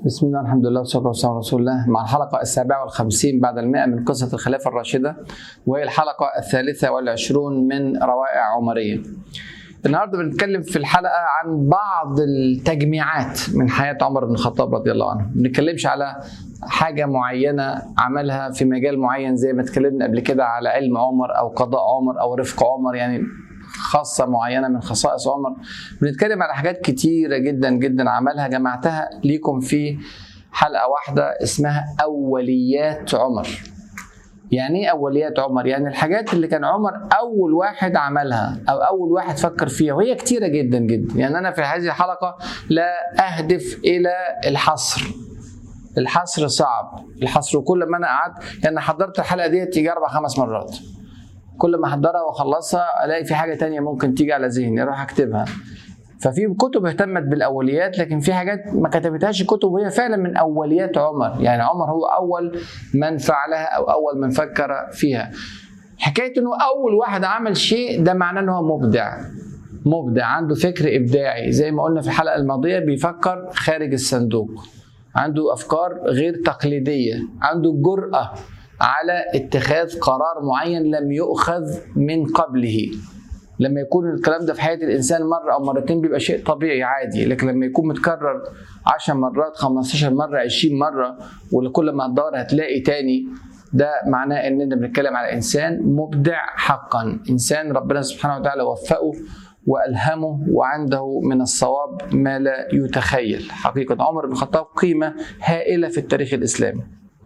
بسم الله الحمد لله والصلاة والسلام على رسول الله مع الحلقة السابعة والخمسين بعد المئة من قصة الخلافة الراشدة وهي الحلقة الثالثة والعشرون من روائع عمرية النهارده بنتكلم في الحلقة عن بعض التجميعات من حياة عمر بن الخطاب رضي الله عنه ما بنتكلمش على حاجة معينة عملها في مجال معين زي ما اتكلمنا قبل كده على علم عمر أو قضاء عمر أو رفق عمر يعني خاصة معينة من خصائص عمر بنتكلم على حاجات كتيرة جدا جدا عملها جمعتها ليكم في حلقة واحدة اسمها أوليات عمر يعني ايه أوليات عمر؟ يعني الحاجات اللي كان عمر أول واحد عملها أو أول واحد فكر فيها وهي كتيرة جدا جدا يعني أنا في هذه الحلقة لا أهدف إلى الحصر الحصر صعب الحصر وكل ما أنا قعدت يعني حضرت الحلقة دي تيجي أربع خمس مرات كل ما احضرها واخلصها الاقي في حاجه تانية ممكن تيجي على ذهني اروح اكتبها ففي كتب اهتمت بالاوليات لكن في حاجات ما كتبتهاش كتب وهي فعلا من اوليات عمر يعني عمر هو اول من فعلها او اول من فكر فيها حكايه انه اول واحد عمل شيء ده معناه ان هو مبدع مبدع عنده فكر ابداعي زي ما قلنا في الحلقه الماضيه بيفكر خارج الصندوق عنده افكار غير تقليديه عنده جرأه على اتخاذ قرار معين لم يؤخذ من قبله لما يكون الكلام ده في حياه الانسان مره او مرتين بيبقى شيء طبيعي عادي لكن لما يكون متكرر 10 مرات 15 مره 20 مره ولكل ما هتدور هتلاقي تاني ده معناه اننا بنتكلم على انسان مبدع حقا انسان ربنا سبحانه وتعالى وفقه والهمه وعنده من الصواب ما لا يتخيل حقيقه عمر بن الخطاب قيمه هائله في التاريخ الاسلامي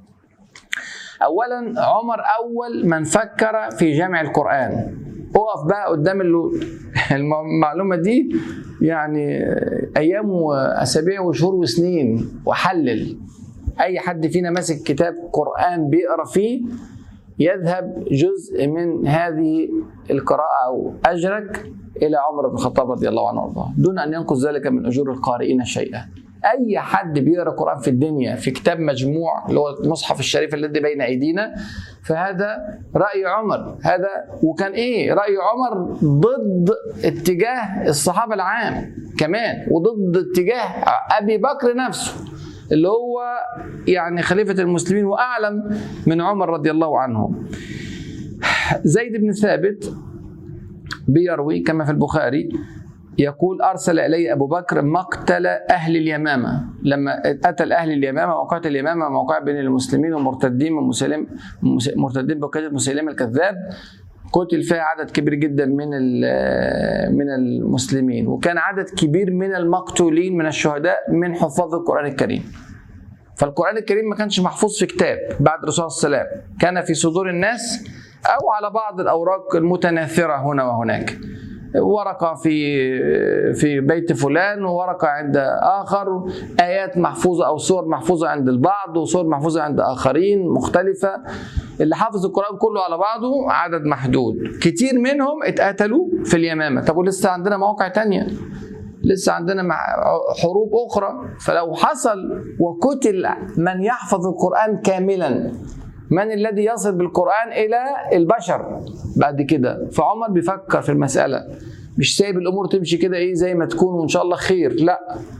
اولا عمر اول من فكر في جمع القران اقف بقى قدام المعلومه دي يعني ايام واسابيع وشهور وسنين وحلل اي حد فينا ماسك كتاب قران بيقرا فيه يذهب جزء من هذه القراءه او اجرك الى عمر بن الخطاب رضي الله عنه وارضاه دون ان ينقص ذلك من اجور القارئين شيئا اي حد بيقرا قران في الدنيا في كتاب مجموع اللي هو المصحف الشريف الذي بين ايدينا فهذا راي عمر هذا وكان ايه راي عمر ضد اتجاه الصحابه العام كمان وضد اتجاه ابي بكر نفسه اللي هو يعني خليفه المسلمين واعلم من عمر رضي الله عنه زيد بن ثابت بيروي كما في البخاري يقول أرسل إلي أبو بكر مقتل أهل اليمامة لما قتل أهل اليمامة موقعة اليمامة موقع بين المسلمين والمرتدين من مسلم مرتدين بقيادة مسيلمة الكذاب قتل فيها عدد كبير جدا من من المسلمين وكان عدد كبير من المقتولين من الشهداء من حفاظ القرآن الكريم فالقرآن الكريم ما كانش محفوظ في كتاب بعد الرسول صلى الله عليه وسلم كان في صدور الناس أو على بعض الأوراق المتناثرة هنا وهناك ورقة في في بيت فلان وورقة عند آخر آيات محفوظة أو سور محفوظة عند البعض وسور محفوظة عند آخرين مختلفة اللي حافظ القرآن كله على بعضه عدد محدود كتير منهم اتقتلوا في اليمامة طب ولسه عندنا مواقع تانية لسه عندنا حروب أخرى فلو حصل وقتل من يحفظ القرآن كاملا من الذي يصل بالقرآن إلى البشر بعد كده فعمر بيفكر في المسألة مش سايب الأمور تمشي كده إيه زي ما تكون وإن شاء الله خير لا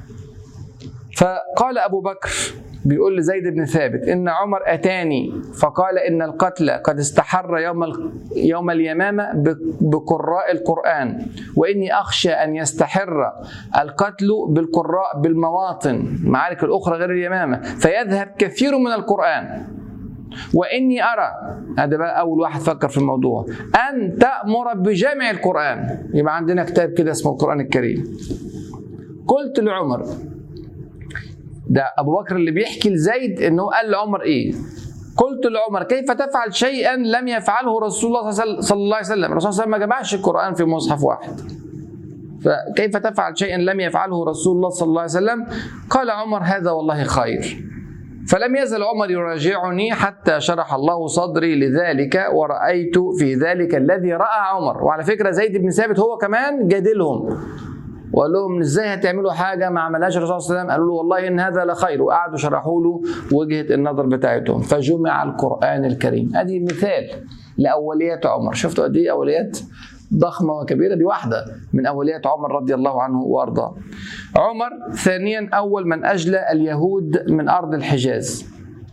فقال أبو بكر بيقول لزيد بن ثابت إن عمر أتاني فقال إن القتل قد استحر يوم يوم اليمامة بقراء القرآن وإني أخشى أن يستحر القتل بالقراء بالمواطن المعارك الأخرى غير اليمامة فيذهب كثير من القرآن واني ارى هذا بقى اول واحد فكر في الموضوع ان تامر بجمع القران يبقى عندنا كتاب كده اسمه القران الكريم قلت لعمر ده ابو بكر اللي بيحكي لزيد انه قال لعمر ايه قلت لعمر كيف تفعل شيئا لم يفعله رسول الله صلى الله عليه وسلم الرسول صلى الله عليه وسلم ما جمعش القران في مصحف واحد فكيف تفعل شيئا لم يفعله رسول الله صلى الله عليه وسلم قال عمر هذا والله خير فلم يزل عمر يراجعني حتى شرح الله صدري لذلك ورأيت في ذلك الذي رأى عمر وعلى فكرة زيد بن ثابت هو كمان جادلهم وقال لهم ازاي هتعملوا حاجه ما عملهاش الرسول صلى الله عليه وسلم قالوا له والله ان هذا لخير وقعدوا شرحوا له وجهه النظر بتاعتهم فجمع القران الكريم ادي مثال لاوليات عمر شفتوا قد ايه اوليات ضخمه وكبيره دي واحده من اوليات عمر رضي الله عنه وارضاه. عمر ثانيا اول من اجلى اليهود من ارض الحجاز.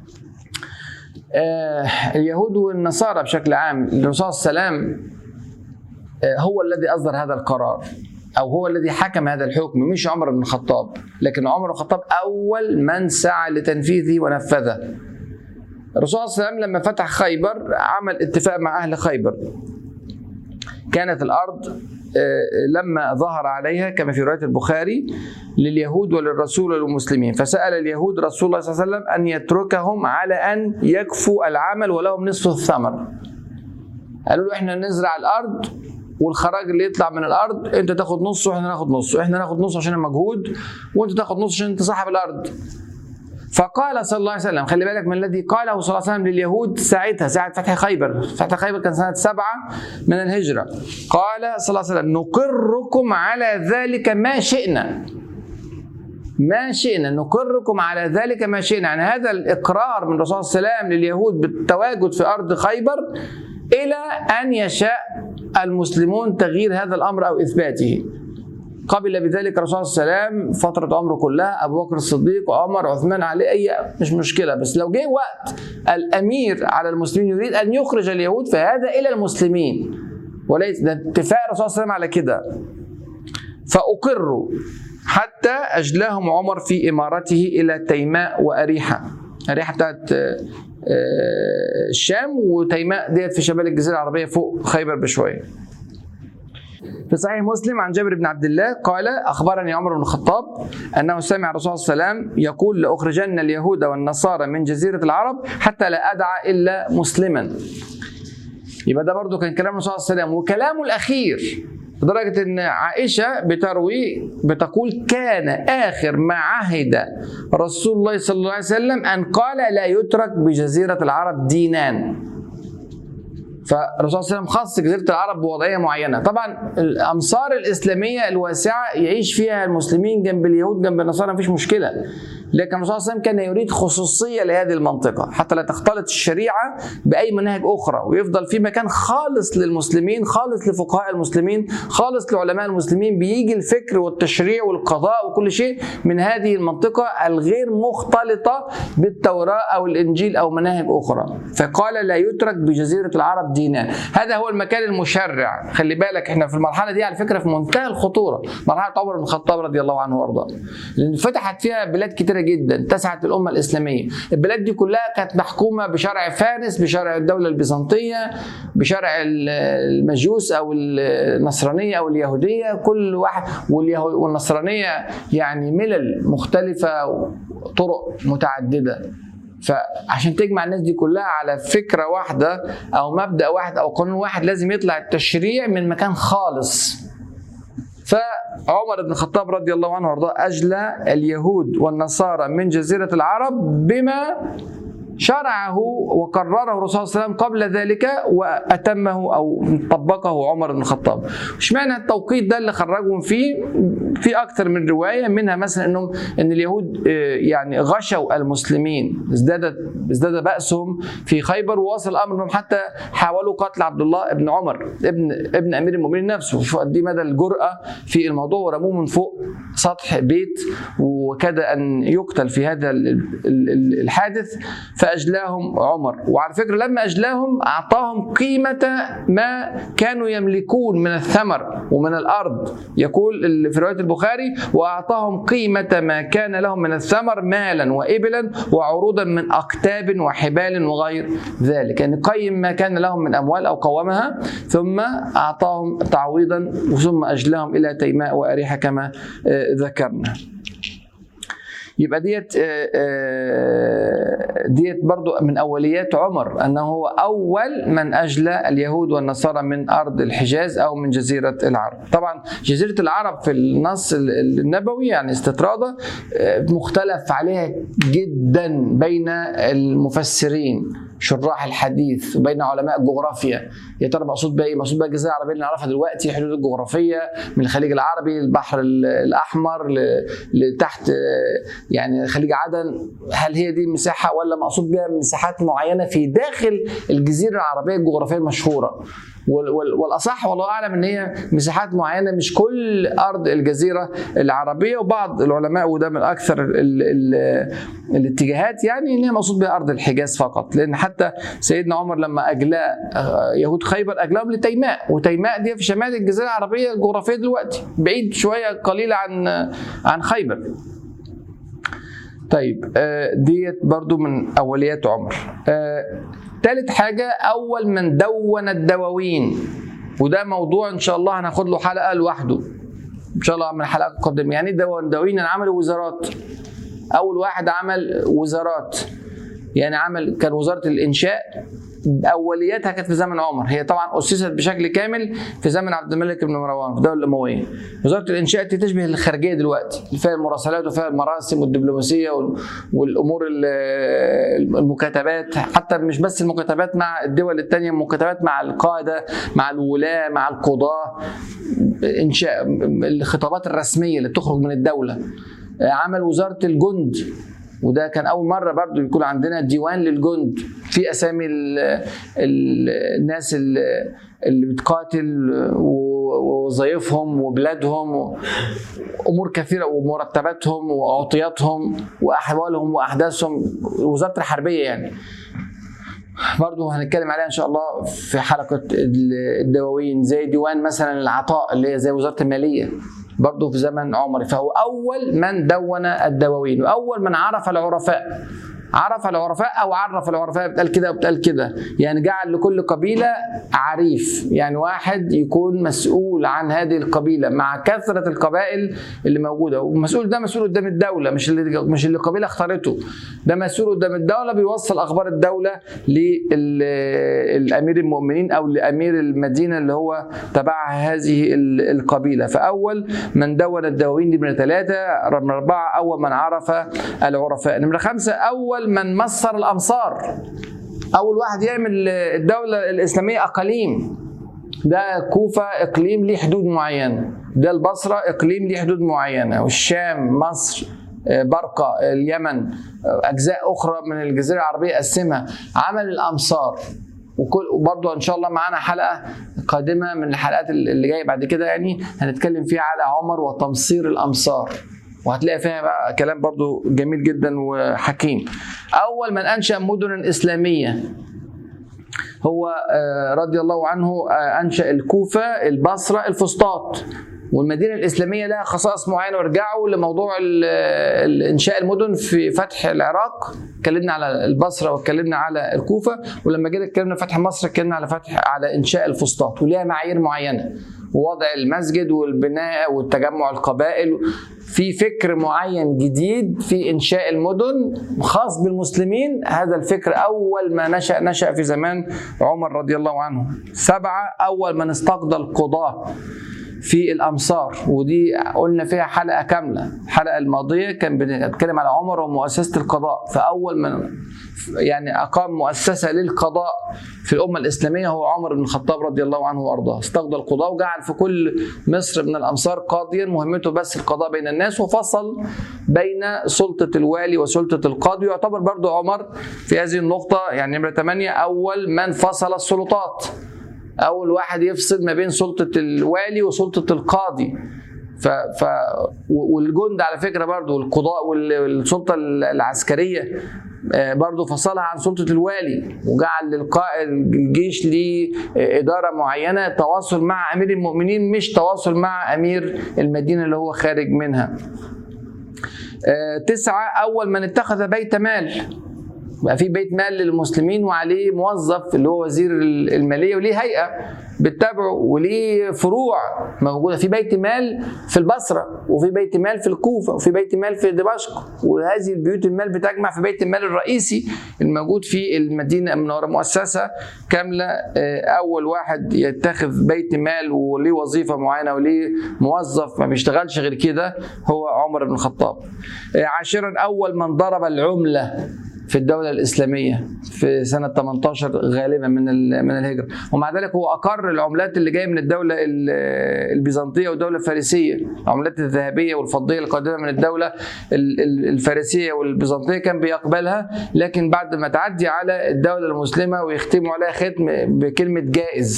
آه اليهود والنصارى بشكل عام الرسول صلى الله عليه وسلم آه هو الذي اصدر هذا القرار او هو الذي حكم هذا الحكم مش عمر بن الخطاب لكن عمر بن الخطاب اول من سعى لتنفيذه ونفذه الرسول صلى الله عليه وسلم لما فتح خيبر عمل اتفاق مع اهل خيبر كانت الارض لما ظهر عليها كما في روايه البخاري لليهود وللرسول وللمسلمين فسال اليهود رسول الله صلى الله عليه وسلم ان يتركهم على ان يكفوا العمل ولهم نصف الثمر قالوا له احنا نزرع الارض والخراج اللي يطلع من الارض انت تاخد نص واحنا ناخد نص احنا ناخد نص عشان المجهود وانت تاخد نص عشان انت صاحب الارض فقال صلى الله عليه وسلم خلي بالك من الذي قاله صلى الله عليه وسلم لليهود ساعتها ساعة فتح خيبر فتح خيبر كان سنة سبعة من الهجرة قال صلى الله عليه وسلم نقركم على ذلك ما شئنا ما شئنا نقركم على ذلك ما شئنا يعني هذا الإقرار من الرسول صلى الله عليه وسلم لليهود بالتواجد في أرض خيبر إلى أن يشاء المسلمون تغيير هذا الأمر أو إثباته قبل بذلك الرسول صلى الله عليه وسلم فترة عمره كلها أبو بكر الصديق وعمر وعثمان علي أي مش مشكلة بس لو جه وقت الأمير على المسلمين يريد أن يخرج اليهود فهذا إلى المسلمين وليس ده اتفاق الرسول صلى الله عليه وسلم على كده فأقروا حتى أجلاهم عمر في إمارته إلى تيماء وأريحة أريحة بتاعت الشام وتيماء ديت في شمال الجزيرة العربية فوق خيبر بشوية في صحيح مسلم عن جابر بن عبد الله قال اخبرني عمر بن الخطاب انه سمع الرسول صلى الله عليه وسلم يقول لاخرجن اليهود والنصارى من جزيره العرب حتى لا ادعى الا مسلما. يبقى ده برضو كان كلام الرسول صلى الله عليه وسلم وكلامه الاخير لدرجة أن عائشة بتروي بتقول كان آخر ما عهد رسول الله صلى الله عليه وسلم أن قال لا يترك بجزيرة العرب دينان فالرسول صلى الله عليه وسلم خص جزيره العرب بوضعيه معينه، طبعا الامصار الاسلاميه الواسعه يعيش فيها المسلمين جنب اليهود جنب النصارى مفيش مشكله، لكن الرسول صلى الله عليه وسلم كان يريد خصوصيه لهذه المنطقه حتى لا تختلط الشريعه باي مناهج اخرى ويفضل في مكان خالص للمسلمين، خالص لفقهاء المسلمين، خالص لعلماء المسلمين بيجي الفكر والتشريع والقضاء وكل شيء من هذه المنطقه الغير مختلطه بالتوراه او الانجيل او مناهج اخرى، فقال لا يترك بجزيره العرب دينان هذا هو المكان المشرع خلي بالك احنا في المرحله دي على فكره في منتهى الخطوره مرحله عمر بن الخطاب رضي الله عنه وارضاه لان فتحت فيها بلاد كتيره جدا اتسعت الامه الاسلاميه البلاد دي كلها كانت محكومه بشرع فارس بشرع الدوله البيزنطيه بشرع المجوس او النصرانيه او اليهوديه كل واحد والنصرانيه يعني ملل مختلفه وطرق متعدده فعشان تجمع الناس دي كلها على فكره واحده او مبدا واحد او قانون واحد لازم يطلع التشريع من مكان خالص فعمر بن الخطاب رضي الله عنه وارضاه اجلى اليهود والنصارى من جزيره العرب بما شرعه وقرره الرسول صلى الله عليه وسلم قبل ذلك واتمه او طبقه عمر بن الخطاب. اشمعنى التوقيت ده اللي خرجهم فيه؟ في اكثر من روايه منها مثلا انهم ان اليهود يعني غشوا المسلمين ازدادت ازداد باسهم في خيبر ووصل الامر انهم حتى حاولوا قتل عبد الله بن عمر ابن ابن امير المؤمنين نفسه شوف قد ايه مدى الجراه في الموضوع ورموه من فوق سطح بيت وكاد ان يقتل في هذا الحادث فاجلاهم عمر وعلى فكره لما اجلاهم اعطاهم قيمه ما كانوا يملكون من الثمر ومن الارض يقول في روايه البخاري واعطاهم قيمه ما كان لهم من الثمر مالا وابلا وعروضا من اكتاب وحبال وغير ذلك يعني قيم ما كان لهم من اموال او قومها ثم اعطاهم تعويضا ثم اجلاهم الى تيماء واريحه كما ذكرنا يبقى ديت ديت برضو من اوليات عمر انه هو اول من اجلى اليهود والنصارى من ارض الحجاز او من جزيره العرب طبعا جزيره العرب في النص النبوي يعني استطراده مختلف عليها جدا بين المفسرين شراح الحديث وبين علماء الجغرافيا يا ترى مقصود بقى ايه؟ مقصود بقى الجزيره العربيه اللي نعرفها دلوقتي الحدود الجغرافيه من الخليج العربي البحر الاحمر لتحت يعني خليج عدن هل هي دي مساحه ولا مقصود بها مساحات معينه في داخل الجزيره العربيه الجغرافيه المشهوره والاصح والله اعلم ان هي مساحات معينه مش كل ارض الجزيره العربيه وبعض العلماء وده من اكثر ال ال الاتجاهات يعني ان هي مقصود بها ارض الحجاز فقط لان حتى سيدنا عمر لما اجلاء يهود خيبر اجلاهم لتيماء وتيماء دي في شمال الجزيره العربيه الجغرافيه دلوقتي بعيد شويه قليله عن عن خيبر طيب ديت برضو من اوليات عمر ثالث حاجه اول من دون الدواوين وده موضوع ان شاء الله هناخد له حلقه لوحده ان شاء الله من حلقه قادمه يعني دون دواوين عملوا وزارات اول واحد عمل وزارات يعني عمل كان وزاره الانشاء اولياتها كانت في زمن عمر هي طبعا اسست بشكل كامل في زمن عبد الملك بن مروان في الدوله الامويه وزاره الانشاء دي تشبه الخارجيه دلوقتي فيها المراسلات وفيها المراسم والدبلوماسيه والامور المكاتبات حتى مش بس المكاتبات مع الدول الثانيه المكاتبات مع القاده مع الولاه مع القضاه انشاء الخطابات الرسميه اللي بتخرج من الدوله عمل وزاره الجند وده كان اول مره برضو يكون عندنا ديوان للجند في اسامي ال ال الناس اللي بتقاتل ووظائفهم وبلادهم امور كثيره ومرتباتهم وعطياتهم واحوالهم واحداثهم وزاره الحربيه يعني برضه هنتكلم عليها ان شاء الله في حلقه الدواوين زي ديوان مثلا العطاء اللي هي زي وزاره الماليه برضه في زمن عمر فهو أول من دون الدواوين وأول من عرف العرفاء عرف العرفاء او عرف العرفاء بتقال كده وبتقال كده يعني جعل لكل قبيله عريف يعني واحد يكون مسؤول عن هذه القبيله مع كثره القبائل اللي موجوده والمسؤول ده مسؤول قدام الدوله مش اللي مش اللي القبيله اختارته ده مسؤول قدام الدوله بيوصل اخبار الدوله للامير المؤمنين او لامير المدينه اللي هو تبع هذه القبيله فاول من دون الدواوين دي من ثلاثه نمره اربعه اول من عرف العرفاء نمره خمسه اول من مصر الامصار اول واحد يعمل الدوله الاسلاميه اقاليم ده كوفه اقليم ليه حدود معينه ده البصره اقليم ليه حدود معينه والشام مصر برقه اليمن اجزاء اخرى من الجزيره العربيه قسمها عمل الامصار وكل وبرضه ان شاء الله معانا حلقه قادمه من الحلقات اللي جايه بعد كده يعني هنتكلم فيها على عمر وتمصير الامصار وهتلاقي فيها بقى كلام برضو جميل جدا وحكيم اول من انشا مدن اسلاميه هو رضي الله عنه انشا الكوفه البصره الفسطاط والمدينه الاسلاميه لها خصائص معينه وارجعوا لموضوع انشاء المدن في فتح العراق اتكلمنا على البصره واتكلمنا على الكوفه ولما جينا اتكلمنا فتح مصر اتكلمنا على فتح على انشاء الفسطاط وليها معايير معينه ووضع المسجد والبناء والتجمع القبائل في فكر معين جديد في انشاء المدن خاص بالمسلمين هذا الفكر اول ما نشا نشا في زمان عمر رضي الله عنه سبعه اول من استقضى القضاه في الامصار ودي قلنا فيها حلقه كامله الحلقه الماضيه كان بنتكلم على عمر ومؤسسه القضاء فاول من يعني اقام مؤسسه للقضاء في الامه الاسلاميه هو عمر بن الخطاب رضي الله عنه وارضاه استقضى القضاء وجعل في كل مصر من الامصار قاضيا مهمته بس القضاء بين الناس وفصل بين سلطه الوالي وسلطه القاضي يعتبر برضو عمر في هذه النقطه يعني نمره 8 اول من فصل السلطات اول واحد يفصل ما بين سلطه الوالي وسلطه القاضي ف, ف والجند على فكره برضو والقضاء والسلطه العسكريه برضو فصلها عن سلطه الوالي وجعل للقائد الجيش ليه اداره معينه تواصل مع امير المؤمنين مش تواصل مع امير المدينه اللي هو خارج منها تسعه اول من اتخذ بيت مال بقى في بيت مال للمسلمين وعليه موظف اللي هو وزير الماليه وليه هيئه بتتابعه وليه فروع موجوده في بيت مال في البصره وفي بيت مال في الكوفه وفي بيت مال في دمشق وهذه البيوت المال بتجمع في بيت المال الرئيسي الموجود في المدينه المنوره مؤسسه كامله اول واحد يتخذ بيت مال وليه وظيفه معينه وليه موظف ما بيشتغلش غير كده هو عمر بن الخطاب عاشرا اول من ضرب العمله في الدولة الإسلامية في سنة 18 غالبا من من الهجرة ومع ذلك هو أقر العملات اللي جاية من الدولة البيزنطية والدولة الفارسية العملات الذهبية والفضية القادمة من الدولة الفارسية والبيزنطية كان بيقبلها لكن بعد ما تعدي على الدولة المسلمة ويختموا عليها ختم بكلمة جائز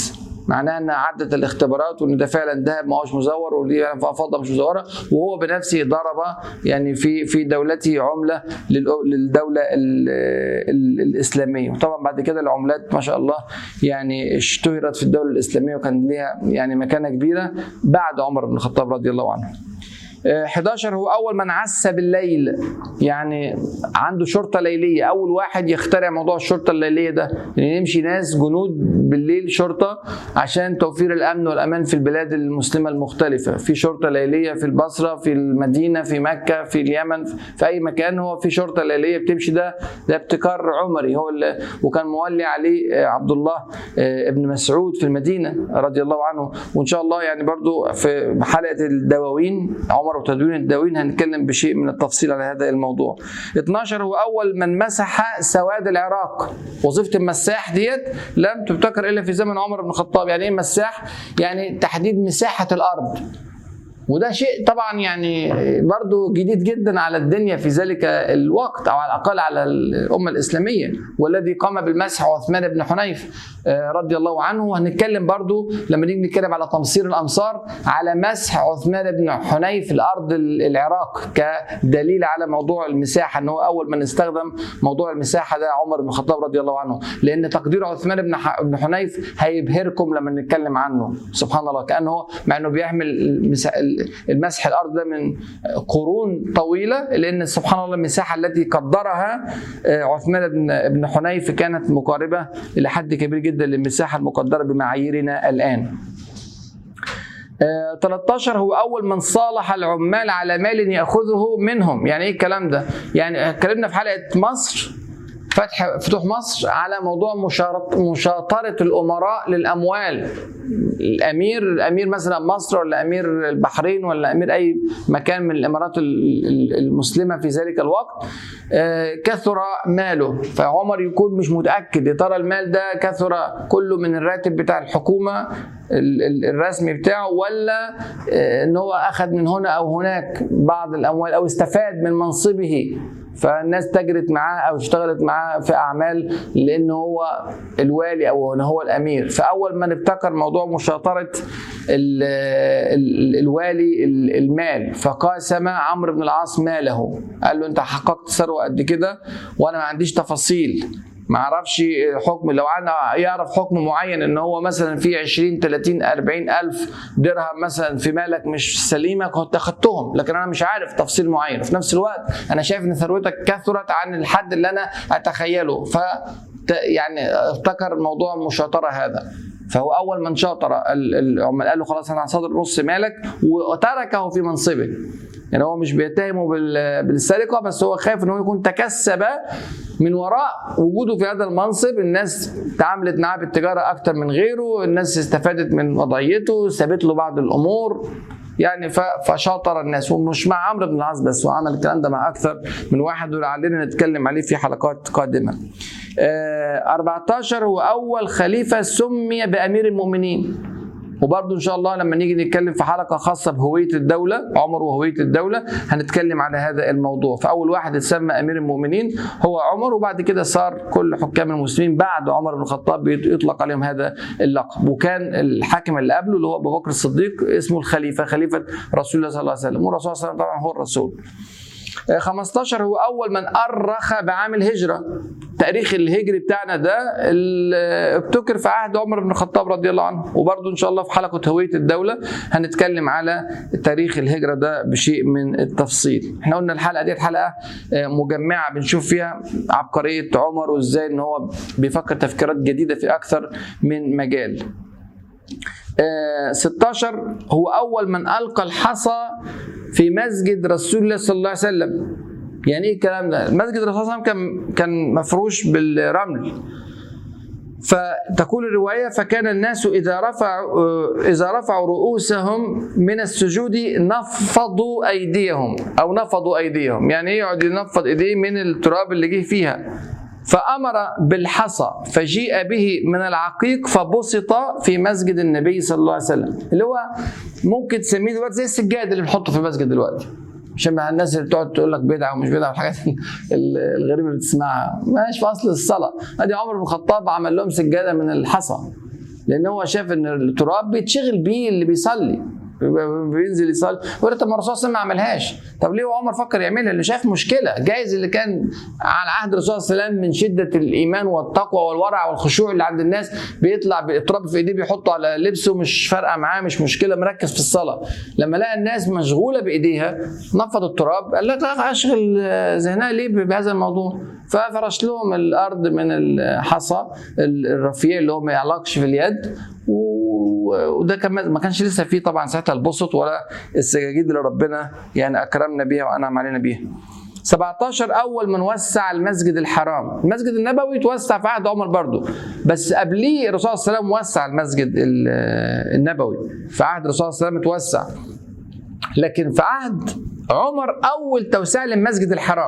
معناها انها عدت الاختبارات وان ده فعلا ذهب ما هوش مزور ودي فعلا فضه مش مزوره وهو بنفسه ضرب يعني في في دولته عمله للأ- للدوله ال- ال- الاسلاميه وطبعا بعد كده العملات ما شاء الله يعني اشتهرت في الدوله الاسلاميه وكان ليها يعني مكانه كبيره بعد عمر بن الخطاب رضي الله عنه. آه، 11 هو اول من عس بالليل يعني عنده شرطه ليليه اول واحد يخترع موضوع الشرطه الليليه ده ان يمشي ناس جنود بالليل شرطه عشان توفير الامن والامان في البلاد المسلمه المختلفه في شرطه ليليه في البصره في المدينه في مكه في اليمن في اي مكان هو في شرطه ليليه بتمشي ده ده ابتكار عمري هو اللي وكان مولي عليه آه، عبد الله آه، ابن مسعود في المدينه رضي الله عنه وان شاء الله يعني برضو في حلقه الدواوين عمر وتدوين الدواوين هنتكلم بشيء من التفصيل على هذا الموضوع 12 هو اول من مسح سواد العراق وظيفه المساح ديت لم تبتكر الا في زمن عمر بن الخطاب يعني ايه مساح يعني تحديد مساحه الارض وده شيء طبعا يعني برضو جديد جدا على الدنيا في ذلك الوقت او على الاقل على الامه الاسلاميه والذي قام بالمسح عثمان بن حنيف آه، رضي الله عنه وهنتكلم برضو لما نيجي نتكلم على تمصير الامصار على مسح عثمان بن حنيف الارض العراق كدليل على موضوع المساحه ان هو اول من استخدم موضوع المساحه ده عمر بن الخطاب رضي الله عنه لان تقدير عثمان بن ح- بن حنيف هيبهركم لما نتكلم عنه سبحان الله كانه هو مع انه بيحمل المسا- المسح الارض ده من قرون طويله لان سبحان الله المساحه التي قدرها آه، عثمان بن بن حنيف كانت مقاربه الى حد كبير جدا للمساحه المقدره بمعاييرنا الان. آه، 13 هو اول من صالح العمال على مال ياخذه منهم يعني ايه الكلام ده يعني اتكلمنا في حلقه مصر فتح فتوح مصر على موضوع مشارط- مشاطره الامراء للاموال الامير الامير مثلا مصر ولا امير البحرين ولا امير اي مكان من الامارات ال- ال- المسلمه في ذلك الوقت آه، كثر ماله فعمر يكون مش متاكد يا ترى المال ده كثر كله من الراتب بتاع الحكومه ال- ال- الرسمي بتاعه ولا آه، ان هو اخذ من هنا او هناك بعض الاموال او استفاد من منصبه فالناس تجرت معاه او اشتغلت معاه في اعمال لان هو الوالي او ان هو الامير فاول من ابتكر موضوع مشاطره ال ال الوالي ال- المال فقاسم عمرو بن العاص ماله قال له انت حققت ثروه قد كده وانا ما عنديش تفاصيل ما اعرفش حكم لو انا يعرف حكم معين ان هو مثلا في 20 30 40 الف درهم مثلا في مالك مش سليمه كنت اخدتهم لكن انا مش عارف تفصيل معين في نفس الوقت انا شايف ان ثروتك كثرت عن الحد اللي انا اتخيله ف يعني افتكر موضوع المشاطره هذا فهو اول من شاطر ال- العمال قال له خلاص انا هصادر نص مالك وتركه في منصبه يعني هو مش بيتهمه بال- بالسرقه بس هو خايف ان هو يكون تكسب من وراء وجوده في هذا المنصب الناس تعاملت معاه بالتجاره اكتر من غيره الناس استفادت من وضعيته سابت له بعض الامور يعني ف- فشاطر الناس ومش مع عمرو بن العاص بس هو عمل الكلام ده مع اكثر من واحد ولعلنا نتكلم عليه في حلقات قادمه. آه، 14 هو اول خليفه سمي بامير المؤمنين. وبرضه ان شاء الله لما نيجي نتكلم في حلقه خاصه بهويه الدوله عمر وهويه الدوله هنتكلم على هذا الموضوع فاول واحد اتسمى امير المؤمنين هو عمر وبعد كده صار كل حكام المسلمين بعد عمر بن الخطاب بيط- يطلق عليهم هذا اللقب وكان الحاكم اللي قبله اللي هو ابو بكر الصديق اسمه الخليفه خليفه رسول الله صلى الله عليه وسلم والرسول صلى الله عليه وسلم طبعا هو الرسول 15 هو اول من ارخ بعام الهجره تاريخ الهجري بتاعنا ده اللي ابتكر في عهد عمر بن الخطاب رضي الله عنه وبرضه ان شاء الله في حلقه هويه الدوله هنتكلم على تاريخ الهجره ده بشيء من التفصيل احنا قلنا الحلقه دي حلقه آه، مجمعه بنشوف فيها عبقريه عمر وازاي ان هو بيفكر تفكيرات جديده في اكثر من مجال آه، 16 هو اول من القى الحصى في مسجد رسول الله صلى الله عليه وسلم يعني ايه الكلام ده المسجد الرسول صلى الله عليه وسلم كان كان مفروش بالرمل فتقول الرواية فكان الناس إذا رفعوا إذا رفعوا رؤوسهم من السجود نفضوا أيديهم أو نفضوا أيديهم يعني إيه يقعد ينفض إيديه من التراب اللي جه فيها فأمر بالحصى فجيء به من العقيق فبسط في مسجد النبي صلى الله عليه وسلم اللي هو ممكن تسميه دلوقتي زي السجاد اللي بنحطه في المسجد دلوقتي عشان مع الناس اللي بتقعد تقول لك بدعه ومش بدعه والحاجات ال- الغريبه اللي بتسمعها ماشي في اصل الصلاه ادي عمر بن الخطاب عمل لهم سجاده من الحصى لان هو شاف ان التراب بيتشغل بيه اللي بيصلي بينزل يصلي يقول لك طب ما الرسول صلى الله عليه وسلم ما عملهاش طب ليه عمر فكر يعملها اللي شاف مشكله جايز اللي كان على عهد الرسول صلى الله عليه وسلم من شده الايمان والتقوى والورع والخشوع اللي عند الناس بيطلع بالتراب في ايديه بيحطه على لبسه مش فارقه معاه مش مشكله مركز في الصلاه لما لقى الناس مشغوله بايديها نفض التراب قال لك لا اشغل ذهنها ليه بهذا الموضوع ففرش لهم الارض من الحصى الرفيع اللي هو ما يعلقش في اليد وده كان ما كانش لسه فيه طبعا ساعتها البسط ولا السجاجيد اللي ربنا يعني اكرمنا بيها وانعم علينا بيها 17 اول من وسع المسجد الحرام المسجد النبوي توسع في عهد عمر برضه بس قبليه الرسول صلى الله عليه وسلم وسع المسجد النبوي في عهد الرسول صلى الله عليه وسلم توسع لكن في عهد عمر اول توسيع للمسجد الحرام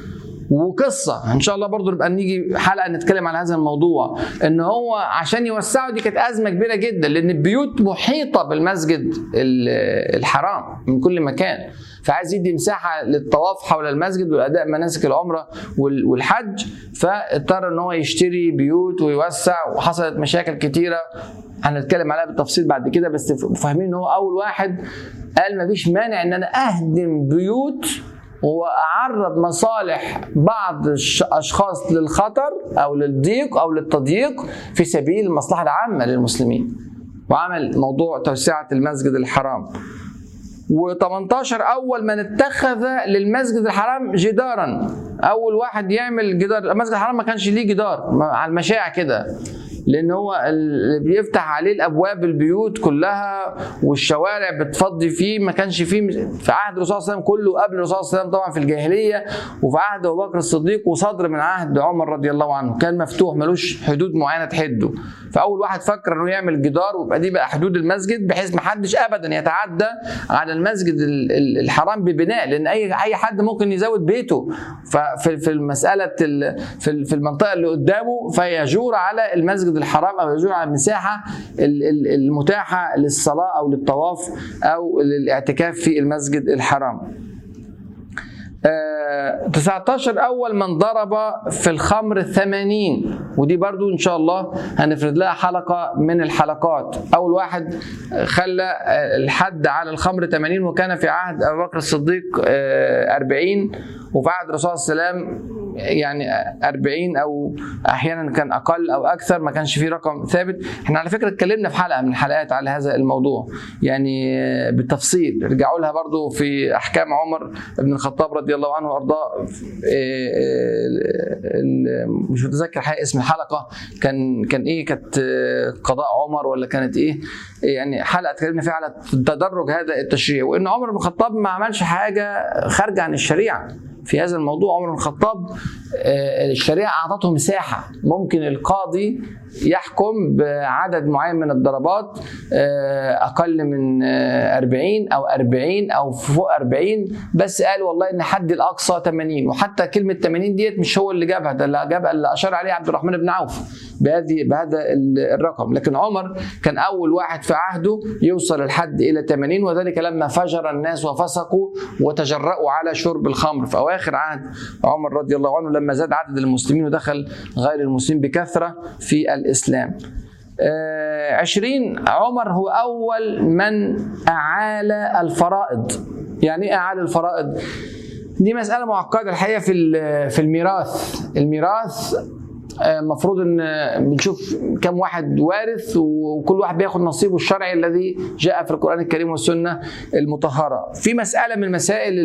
وقصه ان شاء الله برضو نبقى نيجي حلقه نتكلم عن هذا الموضوع ان هو عشان يوسعوا دي كانت ازمه كبيره جدا لان البيوت محيطه بالمسجد الحرام من كل مكان فعايز يدي مساحه للطواف حول المسجد والاداء مناسك العمره والحج فاضطر ان هو يشتري بيوت ويوسع وحصلت مشاكل كتيره هنتكلم عليها بالتفصيل بعد كده بس فاهمين ان هو اول واحد قال مفيش مانع ان انا اهدم بيوت واعرض مصالح بعض الاشخاص للخطر او للضيق او للتضييق في سبيل المصلحه العامه للمسلمين وعمل موضوع توسعه المسجد الحرام و18 اول من اتخذ للمسجد الحرام جدارا اول واحد يعمل جدار المسجد الحرام ما كانش ليه جدار على المشاع كده لان هو اللي بيفتح عليه الابواب البيوت كلها والشوارع بتفضي فيه ما كانش فيه في عهد الرسول صلى الله عليه وسلم كله قبل الرسول صلى الله عليه وسلم طبعا في الجاهليه وفي عهد ابو بكر الصديق وصدر من عهد عمر رضي الله عنه كان مفتوح ملوش حدود معينه تحده فاول واحد فكر انه يعمل جدار ويبقى دي بقى حدود المسجد بحيث ما حدش ابدا يتعدى على المسجد الحرام ببناء لان اي اي حد ممكن يزود بيته ففي في المساله في المنطقه اللي قدامه فيجور على المسجد المسجد الحرام او يجوز على المساحه المتاحه للصلاه او للطواف او للاعتكاف في المسجد الحرام. 19 اول من ضرب في الخمر 80 ودي برضو ان شاء الله هنفرد لها حلقه من الحلقات اول واحد خلى الحد على الخمر 80 وكان في عهد ابو بكر الصديق 40 وفي عهد الرسول صلى الله عليه وسلم يعني 40 او احيانا كان اقل او اكثر ما كانش فيه رقم ثابت احنا على فكره اتكلمنا في حلقه من الحلقات على هذا الموضوع يعني بالتفصيل رجعوا لها برضو في احكام عمر بن الخطاب رضي الله عنه وارضاه مش متذكر حقيقة اسم الحلقه كان كان ايه كانت قضاء عمر ولا كانت ايه يعني حلقه اتكلمنا فيها على تدرج هذا التشريع وان عمر بن الخطاب ما عملش حاجه خارجه عن الشريعه في هذا الموضوع عمر بن الخطاب الشريعه اعطته مساحه ممكن القاضي يحكم بعدد معين من الضربات اقل من 40 او 40 او فوق 40 بس قال والله ان حد الاقصى 80 وحتى كلمه 80 ديت مش هو اللي جابها ده اللي جابها اللي اشار عليه عبد الرحمن بن عوف بهذه بهذا الرقم لكن عمر كان اول واحد في عهده يوصل الحد الى 80 وذلك لما فجر الناس وفسقوا وتجرأوا على شرب الخمر في اواخر عهد عمر رضي الله عنه لما زاد عدد المسلمين ودخل غير المسلمين بكثره في الاسلام. عشرين عمر هو أول من أعال الفرائض يعني إيه أعال الفرائض؟ دي مسألة معقدة الحقيقة في في الميراث الميراث المفروض ان بنشوف كم واحد وارث وكل واحد بياخد نصيبه الشرعي الذي جاء في القران الكريم والسنه المطهره. في مساله من مسائل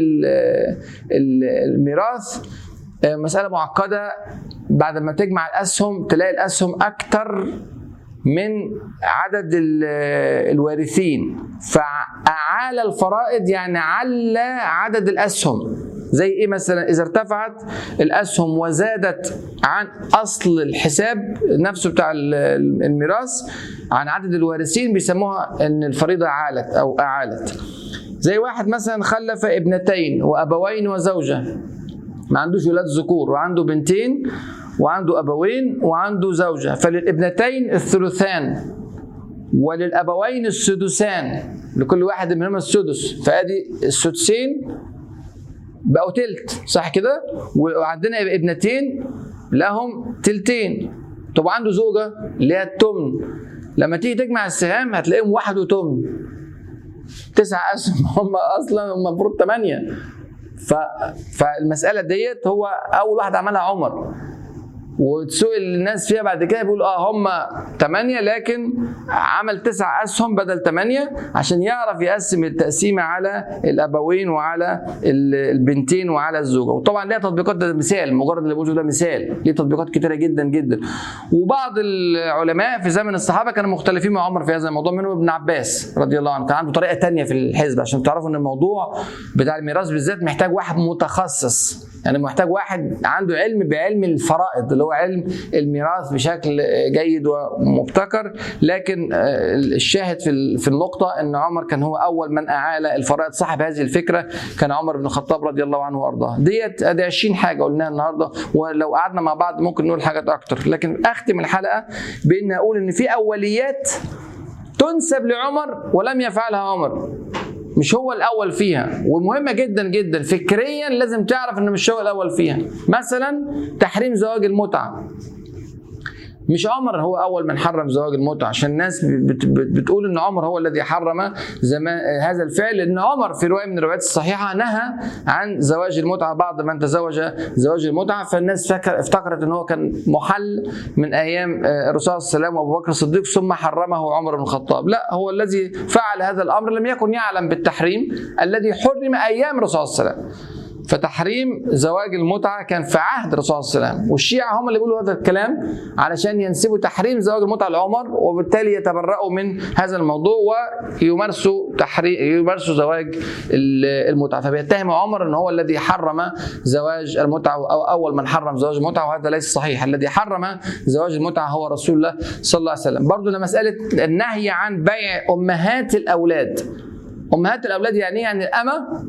الميراث مساله معقده بعد ما تجمع الاسهم تلاقي الاسهم اكثر من عدد الوارثين فأعال الفرائض يعني عل عدد الأسهم زي ايه مثلا اذا ارتفعت الاسهم وزادت عن اصل الحساب نفسه بتاع الميراث عن عدد الوارثين بيسموها ان الفريضه عالت او اعالت زي واحد مثلا خلف ابنتين وابوين وزوجه ما عندوش ولاد ذكور وعنده بنتين وعنده ابوين وعنده زوجه فللابنتين الثلثان وللابوين السدسان لكل واحد منهما السدس فادي السدسين بقوا تلت صح كده وعندنا ابنتين لهم تلتين طب عنده زوجه اللي هي التمن لما تيجي تجمع السهام هتلاقيهم واحد وتمن تسع اسهم هم اصلا هم المفروض ثمانيه ف... فالمساله ديت هو اول واحد عملها عمر وتسئل الناس فيها بعد كده بيقول اه هم ثمانية لكن عمل تسع أسهم بدل ثمانية عشان يعرف يقسم التقسيمة على الأبوين وعلى البنتين وعلى الزوجة وطبعا ليها تطبيقات ده مثال مجرد اللي بقوله ده مثال ليه تطبيقات كتيرة جدا جدا وبعض العلماء في زمن الصحابة كانوا مختلفين مع عمر في هذا الموضوع منهم ابن عباس رضي الله عنه كان عنده طريقة تانية في الحزب عشان تعرفوا ان الموضوع بتاع الميراث بالذات محتاج واحد متخصص يعني محتاج واحد عنده علم بعلم الفرائض اللي هو علم الميراث بشكل جيد ومبتكر لكن الشاهد في في النقطه ان عمر كان هو اول من اعال الفرائض صاحب هذه الفكره كان عمر بن الخطاب رضي الله عنه وارضاه ديت ادي 20 حاجه قلناها النهارده ولو قعدنا مع بعض ممكن نقول حاجات اكتر لكن اختم الحلقه بان اقول ان في اوليات تنسب لعمر ولم يفعلها عمر مش هو الاول فيها ومهمه جدا جدا فكريا لازم تعرف انه مش هو الاول فيها مثلا تحريم زواج المتعه مش عمر هو اول من حرم زواج المتعه عشان الناس بت بت بتقول ان عمر هو الذي حرم زمان هذا الفعل لان عمر في روايه من الروايات الصحيحه نهى عن زواج المتعه بعد من تزوج زواج المتعه فالناس فكر افتكرت ان هو كان محل من ايام الرسول صلى الله عليه وسلم وابو بكر الصديق ثم حرمه عمر بن الخطاب لا هو الذي فعل هذا الامر لم يكن يعلم بالتحريم الذي حرم ايام الرسول صلى الله عليه وسلم فتحريم زواج المتعة كان في عهد الرسول صلى الله عليه وسلم والشيعة هم اللي بيقولوا هذا الكلام علشان ينسبوا تحريم زواج المتعة لعمر وبالتالي يتبرؤوا من هذا الموضوع ويمارسوا تحريم يمارسوا زواج المتعة فبيتهم عمر ان هو الذي حرم زواج المتعة او اول من حرم زواج المتعة وهذا ليس صحيح الذي حرم زواج المتعة هو رسول الله صلى الله عليه وسلم برضه مسألة النهي عن بيع امهات الاولاد امهات الاولاد يعني ايه يعني الامه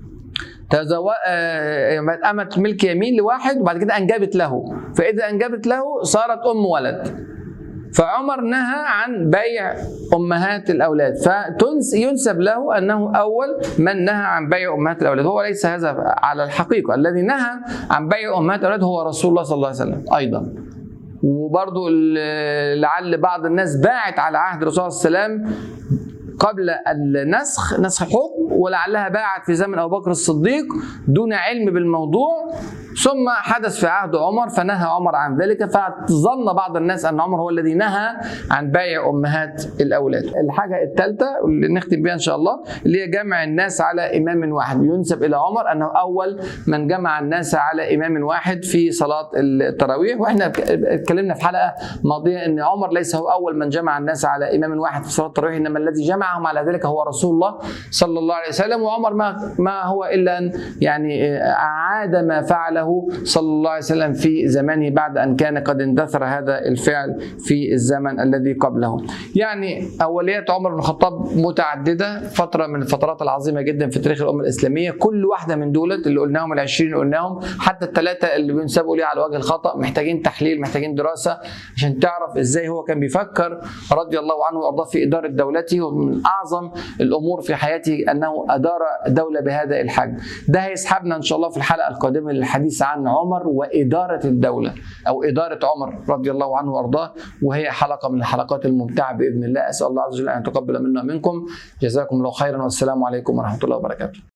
تزو... أمت ملك يمين لواحد وبعد كده أنجبت له فإذا أنجبت له صارت أم ولد فعمر نهى عن بيع أمهات الأولاد فينسب له أنه أول من نهى عن بيع أمهات الأولاد هو ليس هذا على الحقيقة الذي نهى عن بيع أمهات الأولاد هو رسول الله صلى الله عليه وسلم أيضا وبرضو لعل بعض الناس باعت على عهد الرسول صلى الله عليه وسلم قبل النسخ نسخ حكم ولعلها باعت في زمن ابو بكر الصديق دون علم بالموضوع ثم حدث في عهد عمر فنهى عمر عن ذلك فظن بعض الناس ان عمر هو الذي نهى عن بيع امهات الاولاد. الحاجه الثالثه اللي نختم بها ان شاء الله اللي هي جمع الناس على امام واحد ينسب الى عمر انه اول من جمع الناس على امام واحد في صلاه التراويح واحنا اتكلمنا في حلقه ماضيه ان عمر ليس هو اول من جمع الناس على امام واحد في صلاه التراويح انما الذي جمعهم على ذلك هو رسول الله صلى الله عليه وسلم وعمر ما ما هو الا ان يعني اعاد ما فعله صلى الله عليه وسلم في زمانه بعد ان كان قد اندثر هذا الفعل في الزمن الذي قبله. يعني اوليات عمر بن الخطاب متعدده فتره من الفترات العظيمه جدا في تاريخ الامه الاسلاميه كل واحده من دولت اللي قلناهم ال20 اللي قلناهم حتى الثلاثه اللي بينسبوا ليه على وجه الخطا محتاجين تحليل محتاجين دراسه عشان تعرف ازاي هو كان بيفكر رضي الله عنه وارضاه في اداره دولته ومن اعظم الامور في حياته انه ادار دوله بهذا الحجم. ده هيسحبنا ان شاء الله في الحلقه القادمه للحديث عن عمر واداره الدوله او اداره عمر رضي الله عنه وارضاه وهي حلقه من الحلقات الممتعه باذن الله اسال الله عز وجل ان يتقبل منا منكم جزاكم الله خيرا والسلام عليكم ورحمه الله وبركاته.